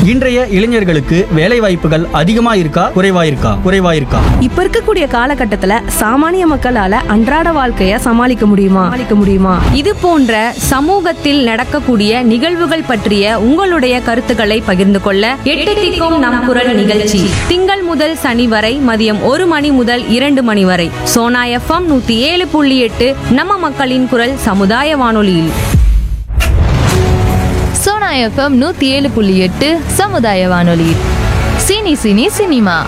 இன்றைய இளைஞர்களுக்கு வேலை வாய்ப்புகள் அதிகமா இருக்கா குறைவா இருக்கா குறைவா இருக்கா இப்ப இருக்கக்கூடிய காலகட்டத்துல சாமானிய மக்களால அன்றாட வாழ்க்கைய சமாளிக்க முடியுமா சமாளிக்க முடியுமா இது போன்ற சமூகத்தில் நடக்கக்கூடிய நிகழ்வுகள் பற்றிய உங்களுடைய கருத்துக்களை பகிர்ந்து கொள்ள எட்டு திக்கும் நம் குரல் நிகழ்ச்சி திங்கள் முதல் சனி வரை மதியம் ஒரு மணி முதல் இரண்டு மணி வரை சோனா எஃப்எம் நூத்தி ஏழு புள்ளி எட்டு நம்ம மக்களின் குரல் சமுதாய வானொலியில் சோனா எஃப்எம் நூத்தி ஏழு புள்ளி எட்டு சமுதாய வானொலி சினி சினி சினிமா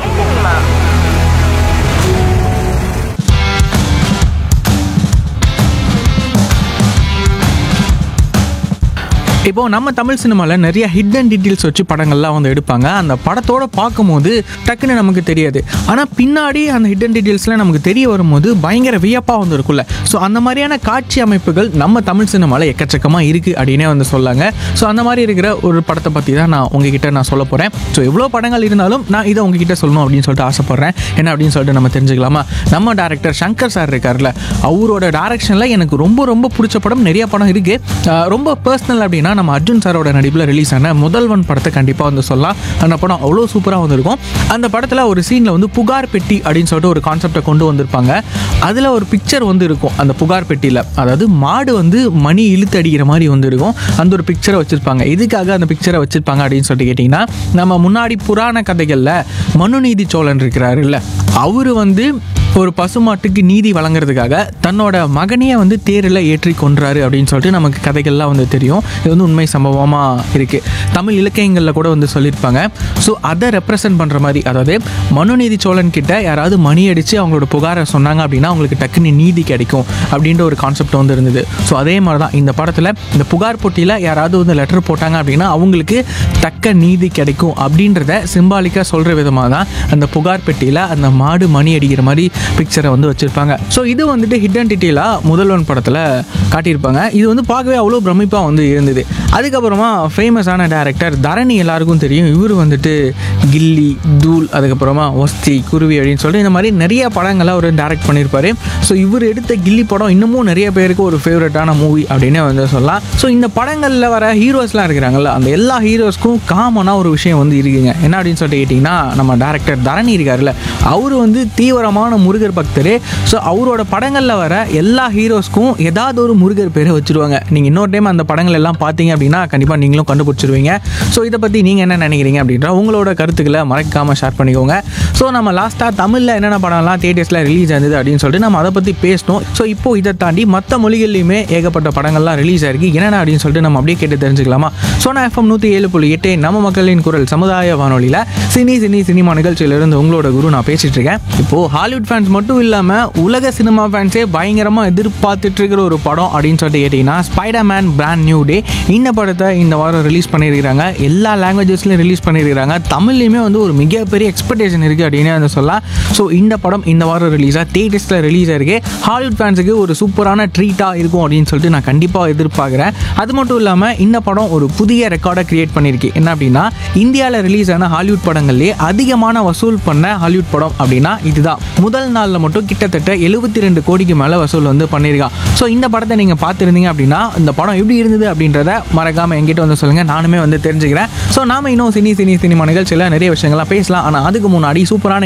இப்போ நம்ம தமிழ் சினிமாவில் நிறைய ஹிடன் டீட்டெயில்ஸ் வச்சு படங்கள்லாம் வந்து எடுப்பாங்க அந்த படத்தோட பார்க்கும்போது டக்குன்னு நமக்கு தெரியாது ஆனால் பின்னாடி அந்த ஹிடன் டீட்டெயில்ஸ்லாம் நமக்கு தெரிய வரும்போது பயங்கர வியப்பாக வந்து இருக்கும்ல ஸோ அந்த மாதிரியான காட்சி அமைப்புகள் நம்ம தமிழ் சினிமாவில் எக்கச்சக்கமாக இருக்குது அப்படின்னே வந்து சொல்லாங்க ஸோ அந்த மாதிரி இருக்கிற ஒரு படத்தை பற்றி தான் நான் உங்ககிட்ட நான் சொல்ல போகிறேன் ஸோ எவ்வளோ படங்கள் இருந்தாலும் நான் இதை உங்ககிட்ட சொல்லணும் அப்படின்னு சொல்லிட்டு ஆசைப்பட்றேன் என்ன அப்படின்னு சொல்லிட்டு நம்ம தெரிஞ்சுக்கலாமா நம்ம டேரக்டர் சங்கர் சார் இருக்கார்ல அவரோட டேரக்ஷனில் எனக்கு ரொம்ப ரொம்ப பிடிச்ச படம் நிறைய படம் இருக்குது ரொம்ப பர்சனல் அப்படின்னா நம்ம அர்ஜுன் சாரோட நடிப்பில் ரிலீஸ் ஆன முதல்வன் படத்தை கண்டிப்பாக வந்து சொல்லலாம் அந்த படம் அவ்வளோ சூப்பராக வந்திருக்கும் அந்த படத்தில் ஒரு சீனில் வந்து புகார் பெட்டி அப்படின்னு சொல்லிட்டு ஒரு கான்செப்டை கொண்டு வந்திருப்பாங்க அதில் ஒரு பிக்சர் வந்து இருக்கும் அந்த புகார் பெட்டியில் அதாவது மாடு வந்து மணி இழுத்து அடிக்கிற மாதிரி வந்து இருக்கும் அந்த ஒரு பிக்சரை வச்சுருப்பாங்க எதுக்காக அந்த பிக்சரை வச்சுருப்பாங்க அப்படின்னு சொல்லிட்டு கேட்டிங்கன்னா நம்ம முன்னாடி புராண கதைகளில் மனுநீதி சோழன் இருக்கிறாருல்ல அவர் வந்து ஒரு பசுமாட்டுக்கு நீதி வழங்குறதுக்காக தன்னோட மகனையே வந்து தேரில் ஏற்றி கொன்றாரு அப்படின்னு சொல்லிட்டு நமக்கு கதைகள்லாம் வந்து தெரியும் இது வந்து உண்மை சம்பவமாக இருக்குது தமிழ் இலக்கியங்களில் கூட வந்து சொல்லியிருப்பாங்க ஸோ அதை ரெப்ரசன்ட் பண்ணுற மாதிரி அதாவது மனுநீதி சோழன் கிட்ட யாராவது மணி அடித்து அவங்களோட புகாரை சொன்னாங்க அப்படின்னா அவங்களுக்கு டக்குன்னு நீதி கிடைக்கும் அப்படின்ற ஒரு கான்செப்ட் வந்து இருந்தது ஸோ அதே மாதிரி தான் இந்த படத்தில் இந்த புகார் போட்டியில் யாராவது வந்து லெட்டர் போட்டாங்க அப்படின்னா அவங்களுக்கு தக்க நீதி கிடைக்கும் அப்படின்றத சிம்பாலிக்காக சொல்கிற விதமாக தான் அந்த புகார் பெட்டியில் அந்த மாடு மணி அடிக்கிற மாதிரி பிக்சரை வந்து வச்சுருப்பாங்க ஸோ இது வந்துட்டு ஹிடன் டீட்டெயிலாக முதல்வன் படத்தில் காட்டியிருப்பாங்க இது வந்து பார்க்கவே அவ்வளோ பிரமிப்பாக வந்து இருந்தது அதுக்கப்புறமா ஃபேமஸான டேரக்டர் தரணி எல்லாருக்கும் தெரியும் இவர் வந்துட்டு கில்லி தூள் அதுக்கப்புறமா ஒஸ்தி குருவி அப்படின்னு சொல்லிட்டு இந்த மாதிரி நிறைய படங்களை அவர் டைரக்ட் பண்ணியிருப்பாரு ஸோ இவர் எடுத்த கில்லி படம் இன்னமும் நிறைய பேருக்கு ஒரு ஃபேவரட்டான மூவி அப்படின்னு வந்து சொல்லலாம் ஸோ இந்த படங்களில் வர ஹீரோஸ்லாம் இருக்கிறாங்கல்ல அந்த எல்லா ஹீரோஸ்க்கும் காமனாக ஒரு விஷயம் வந்து இருக்குங்க என்ன அப்படின்னு சொல்லிட்டு கேட்டிங்கன்னா நம்ம டேரக்டர் தரணி இருக்காருல்ல அவர் வந்து தீவிரமான முருகர் பக்தர் ஸோ அவரோட படங்களில் வர எல்லா ஹீரோஸ்க்கும் ஏதாவது ஒரு முருகர் பேரை வச்சுருவாங்க நீங்கள் இன்னொரு டைம் அந்த படங்கள் எல்லாம் பார்த்தீங்க அப்படின்னா கண்டிப்பாக நீங்களும் கண்டுபிடிச்சிருவீங்க ஸோ இதை பற்றி நீங்கள் என்ன நினைக்கிறீங்க அப்படின்ற உங்களோட கருத்துக்களை மறக்காமல் ஷேர் பண்ணிக்கோங்க ஸோ நம்ம லாஸ்ட்டாக தமிழில் என்னென்ன படம்லாம் தேட்டர்ஸில் ரிலீஸ் ஆனது அப்படின்னு சொல்லிட்டு நம்ம அதை பற்றி பேசணும் ஸோ இப்போ இதை தாண்டி மற்ற மொழிகள்லையுமே ஏகப்பட்ட படங்கள்லாம் ரிலீஸ் ஆயிருக்கு என்னென்ன அப்படின்னு சொல்லிட்டு நம்ம அப்படியே கேட்டு தெரிஞ்சுக்கலாமா சோனா எஃப்எம் நூற்றி ஏழு புள்ளி எட்டு நம்ம மக்களின் குரல் சமுதாய வானொலியில் சினி சினி சினிமா நிகழ்ச்சியிலிருந்து உங்களோட குரு நான் பேசிட்டு இருக்கேன் இப்போ ஹாலிவுட் ஃபேன்ஸ் மட்டும் இல்லாமல் உலக சினிமா ஃபேன்ஸே பயங்கரமாக எதிர்பார்த்துட்டு இருக்கிற ஒரு படம் அப்படின்னு சொல்லிட்டு கேட்டிங்கன்னா Spider Man Brand New Day இந்த படத்தை இந்த வாரம் ரிலீஸ் பண்ணியிருக்கிறாங்க எல்லா லாங்குவேஜஸ்லையும் ரிலீஸ் பண்ணியிருக்கிறாங்க தமிழ்லையுமே வந்து ஒரு மிகப்பெரிய எக்ஸ்பெக்டேஷன் இருக்குது அப்படின்னு வந்து சொல்லலாம் ஸோ இந்த படம் இந்த வாரம் ரிலீஸாக தேட்டர்ஸில் ரிலீஸ் ஆயிருக்கு ஹாலிவுட் ஃபேன்ஸுக்கு ஒரு சூப்பரான ட்ரீட்டாக இருக்கும் அப்படின்னு சொல்லிட்டு நான் கண்டிப்பாக எதிர்பார்க்குறேன் அது மட்டும் இல்லாமல் இந்த படம் ஒரு புதிய ரெக்கார்டை கிரியேட் பண்ணியிருக்கு என்ன அப்படின்னா இந்தியாவில் ரிலீஸ் ஆன ஹாலிவுட் படங்கள்லேயே அதிகமான வசூல் பண்ண ஹாலிவுட் படம் அப்படின்னா இதுதான் முதல் நாளில் மட்டும் கிட்டத்தட்ட எழுபத்தி ரெண்டு கோடிக்கு மேலே வசூல் வந்து பண்ணியிருக்கான் ஸோ இந்த படத்தை நீங்கள் பார்த்துருந்தீங்க அப்படின்னா இந்த படம் எப்படி இருந்தது அப்படின்றத மறக்காமல் என்கிட்ட வந்து சொல்லுங்கள் நானுமே வந்து தெரிஞ்சுக்கிறேன் ஸோ நாம இன்னும் சினி சினி சினிமா நிகழ்ச்சியில் நிறைய விஷயங்கள்லாம் பேசலாம் ஆனால் அதுக்கு முன்னாடி சூப்பரான